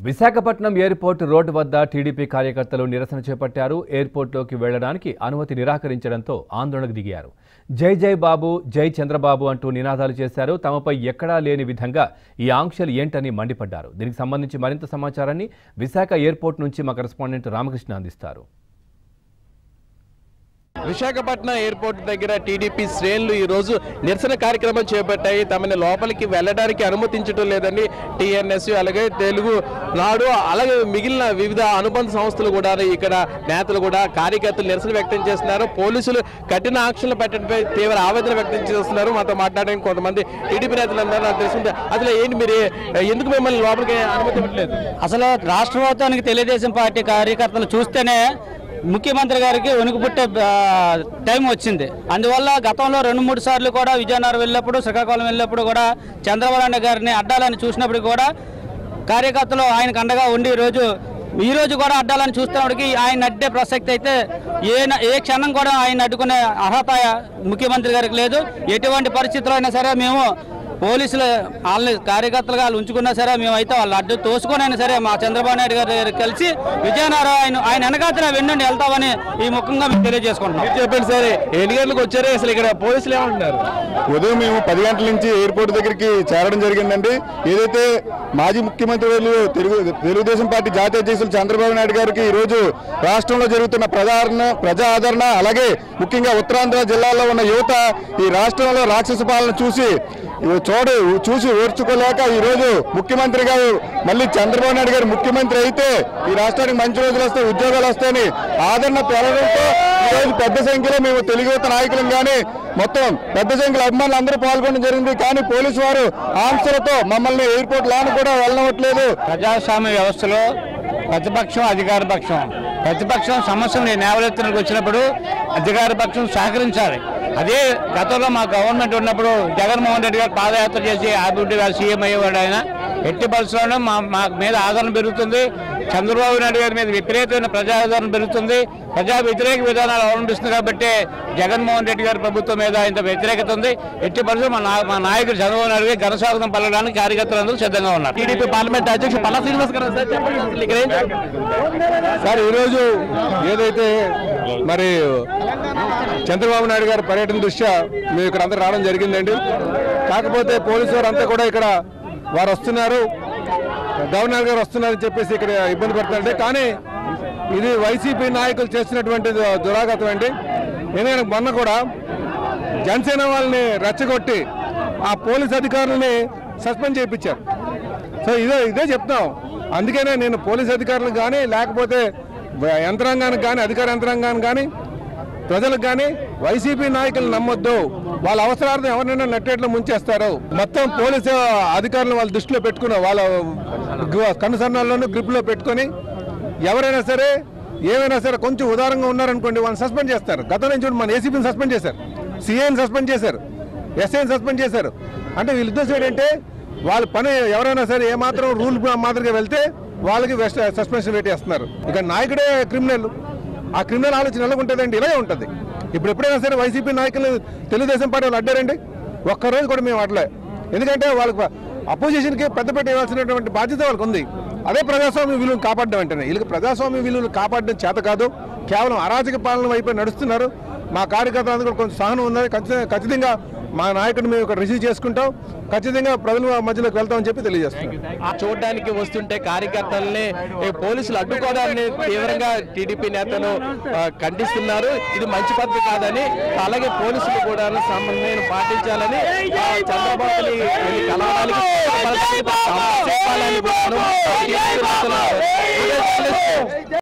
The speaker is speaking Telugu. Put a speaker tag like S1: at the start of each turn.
S1: విశాఖపట్నం ఎయిర్పోర్ట్ రోడ్డు వద్ద టీడీపీ కార్యకర్తలు నిరసన చేపట్టారు ఎయిర్పోర్ట్లోకి వెళ్లడానికి అనుమతి నిరాకరించడంతో ఆందోళనకు దిగారు జై జై బాబు జై చంద్రబాబు అంటూ నినాదాలు చేశారు తమపై ఎక్కడా లేని విధంగా ఈ ఆంక్షలు ఏంటని మండిపడ్డారు దీనికి సంబంధించి మరింత సమాచారాన్ని విశాఖ ఎయిర్పోర్ట్ నుంచి మా కరెస్పాండెంట్ రామకృష్ణ అందిస్తారు
S2: విశాఖపట్నం ఎయిర్పోర్ట్ దగ్గర టీడీపీ శ్రేణులు ఈ రోజు నిరసన కార్యక్రమం చేపట్టాయి తమని లోపలికి వెళ్ళడానికి అనుమతించడం లేదని టీఎన్ఎస్ అలాగే తెలుగు నాడు అలాగే మిగిలిన వివిధ అనుబంధ సంస్థలు కూడా ఇక్కడ నేతలు కూడా కార్యకర్తలు నిరసన వ్యక్తం చేస్తున్నారు పోలీసులు కఠిన ఆంక్షలు పెట్టడంపై తీవ్ర ఆవేదన వ్యక్తం చేస్తున్నారు మాతో మాట్లాడడానికి కొంతమంది టీడీపీ నేతలు అందరూ నాకు తెలుస్తుంది అసలు ఏంటి మీరు ఎందుకు మిమ్మల్ని లోపలికి అనుమతి ఇవ్వట్లేదు
S3: అసలు రాష్ట్ర ప్రభుత్వానికి తెలుగుదేశం పార్టీ కార్యకర్తలు చూస్తేనే ముఖ్యమంత్రి గారికి వణుకు పుట్టే ఆ, టైం వచ్చింది అందువల్ల గతంలో రెండు మూడు సార్లు కూడా విజయనగరం వెళ్ళినప్పుడు శ్రీకాకుళం వెళ్ళినప్పుడు కూడా చంద్రబాబు నాయుడు గారిని అడ్డాలని చూసినప్పుడు కూడా కార్యకర్తలు ఆయనకు అండగా ఉండి ఈరోజు ఈ రోజు కూడా అడ్డాలని చూస్తున్నప్పటికీ ఆయన అడ్డే ప్రసక్తి అయితే ఏ న- ఏ క్షణం కూడా ఆయన అడ్డుకునే అర్హత ముఖ్యమంత్రి గారికి లేదు ఎటువంటి పరిస్థితుల్లో అయినా సరే మేము పోలీసులు వాళ్ళని కార్యకర్తలుగా వాళ్ళు ఉంచుకున్నా సరే మేమైతే వాళ్ళు అడ్డు తోసుకొనైనా సరే మా చంద్రబాబు నాయుడు గారి దగ్గర కలిసి విజయనగరం ఆయన ఆయన వెనకాతల వెన్నుండి వెళ్తామని ఈ ముఖంగా మేము తెలియజేసుకుంటున్నాం
S2: మీరు చెప్పండి సరే ఎన్ని గంటలకు వచ్చారు అసలు ఇక్కడ పోలీసులు ఏమంటున్నారు
S4: ఉదయం మేము పది గంటల నుంచి ఎయిర్పోర్ట్ దగ్గరికి చేరడం జరిగిందండి ఏదైతే మాజీ ముఖ్యమంత్రి వర్యులు తెలుగు తెలుగుదేశం పార్టీ జాతీయ అధ్యక్షులు చంద్రబాబు నాయుడు గారికి ఈ రోజు రాష్ట్రంలో జరుగుతున్న ప్రజాదరణ ప్రజా ఆదరణ అలాగే ముఖ్యంగా ఉత్తరాంధ్ర జిల్లాలో ఉన్న యువత ఈ రాష్ట్రంలో రాక్షస పాలన చూసి ఇవి చూడు చూసి ఓర్చుకోలేక ఈ రోజు ముఖ్యమంత్రి గారు మళ్ళీ చంద్రబాబు నాయుడు గారు ముఖ్యమంత్రి అయితే ఈ రాష్ట్రానికి మంచి రోజులు వస్తాయి ఉద్యోగాలు వస్తాయని ఆదరణ పెరగడంతో ఈ రోజు పెద్ద సంఖ్యలో మేము తెలుగు యువత నాయకులం కానీ మొత్తం పెద్ద సంఖ్యలో అభిమానులు అందరూ పాల్గొనడం జరిగింది కానీ పోలీసు వారు ఆంక్షలతో మమ్మల్ని ఎయిర్పోర్ట్ లాను కూడా వెళ్ళవట్లేదు
S3: ప్రజాస్వామ్య వ్యవస్థలో ప్రతిపక్షం అధికార పక్షం ప్రతిపక్షం సమస్యలు నేవలెత్తడానికి వచ్చినప్పుడు అధికార పక్షం సహకరించాలి అదే గతంలో మా గవర్నమెంట్ ఉన్నప్పుడు జగన్మోహన్ రెడ్డి గారు పాదయాత్ర చేసి అభివృద్ధి గారు సీఎం అయ్యేవాడు ఆయన ఎట్టి పరిస్థితుల్లోనూ మా మా మీద ఆదరణ పెరుగుతుంది చంద్రబాబు నాయుడు గారి మీద విపరీతమైన ప్రజా ఆదరణ పెరుగుతుంది ప్రజా వ్యతిరేక విధానాలు అవలంబిస్తుంది కాబట్టి జగన్మోహన్ రెడ్డి గారి ప్రభుత్వం మీద ఇంత వ్యతిరేకత ఉంది ఎట్టి పరిస్థితుల్లో మా నా- మా నాయకుడు చంద్రబాబు నాయుడు గారి ఘనస్వాగతం పలకడానికి కార్యకర్తలందరూ సిద్ధంగా ఉన్నారు
S2: టీడీపీ పార్లమెంట్ అధ్యక్షుడు పల్లా శ్రీనివాస్ గారు సార్ చెప్పండి అసలు ఇక్కడ ఏం జరుగుతుంది?
S4: సార్ ఈరోజు ఏదైతే మరి చంద్రబాబు నాయుడు గారి పర్యటన దృష్ట్యా మేము ఇక్కడ అంతా రావడం జరిగిందండి కాకపోతే పోలీసు వారు అంతా కూడా ఇక్కడ వారు వస్తున్నారు గవర్నర్ గారు వస్తున్నారని చెప్పేసి ఇక్కడ ఇబ్బంది పడుతున్నారంటే కానీ ఇది వైసీపీ నాయకులు చేస్తున్నటువంటి దు- దురాగతం అండి ఎందుకంటే మొన్న కూడా జనసేన వాళ్ళని రెచ్చగొట్టి ఆ పోలీస్ అధికారులని సస్పెండ్ చేయించారు సో ఇదే ఇదే చెప్తాం అందుకనే నేను పోలీస్ అధికారులకు కానీ లేకపోతే వ- యంత్రాంగానికి కానీ అధికార యంత్రాంగానికి కానీ ప్రజలకు కానీ వైసీపీ నాయకులు నమ్మొద్దు వాళ్ళ అవసరార్థం ఎవరినైనా నట్టేట్లో ముంచేస్తారు మొత్తం పోలీసు అధికారులను వాళ్ళ దృష్టిలో పెట్టుకున్న వాళ్ళ గు- కనుసరణాల్లోనూ గ్రిప్లో పెట్టుకొని ఎవరైనా సరే ఏమైనా సరే కొంచెం ఉదారంగా ఉన్నారనుకోండి వాళ్ళని సస్పెండ్ చేస్తారు గతంలో చూడండి మన ఏసీపీని సస్పెండ్ చేశారు సీఏని సస్పెండ్ చేశారు ఎస్ఐని సస్పెండ్ చేశారు అంటే వీళ్ళ ఉద్దేశం ఏంటంటే వాళ్ళ పని ఎవరైనా సరే ఏమాత్రం రూల్ మాదిరిగా వెళ్తే వాళ్ళకి వెస్ట్ సస్పెన్షన్ పెట్టేస్తున్నారు ఇక నాయకుడే క్రిమినల్ ఆ క్రిమినల్ ఆలోచన ఎలా ఉంటుందండి ఇలాగే ఉంటుంది ఇప్పుడు ఎప్పుడైనా సరే వైసీపీ నాయకులు తెలుగుదేశం పార్టీ వాళ్ళు అడ్డారండి ఒక్కరోజు కూడా మేము అట్లే ఎందుకంటే వాళ్ళకి అపోజిషన్కి పెద్దపేట ఇవ్వాల్సినటువంటి బాధ్యత వాళ్ళకి ఉంది అదే ప్రజాస్వామ్య విలువను కాపాడడం అంటేనే వీళ్ళకి ప్రజాస్వామ్య విలువలు కాపాడడం చేత కాదు కేవలం అరాజక పాలన వైపు నడుస్తున్నారు మా కార్యకర్తలందరూ కూడా కొంచెం సహనం ఉందని ఖచ్చితంగా ఖచ్చితంగా మా నాయకుడిని మేము ఇక్కడ రిసీవ్ చేసుకుంటాం ఖచ్చితంగా ప్రజల మధ్యలోకి వెళ్తామని చెప్పి తెలియజేస్తున్నాం
S2: చూడడానికి వస్తుంటే కార్యకర్తల్ని ఏ, పోలీసులు అడ్డుకోవడాన్ని తీవ్రంగా టీడీపీ నేతలు ఆ, ఖండిస్తున్నారు ఇది మంచి పద్ధతి కాదని అలాగే పోలీసులు కూడా సమన్వయం పాటించాలని ఆ, చంద్రబాబుని వెళ్ళి కలవడానికి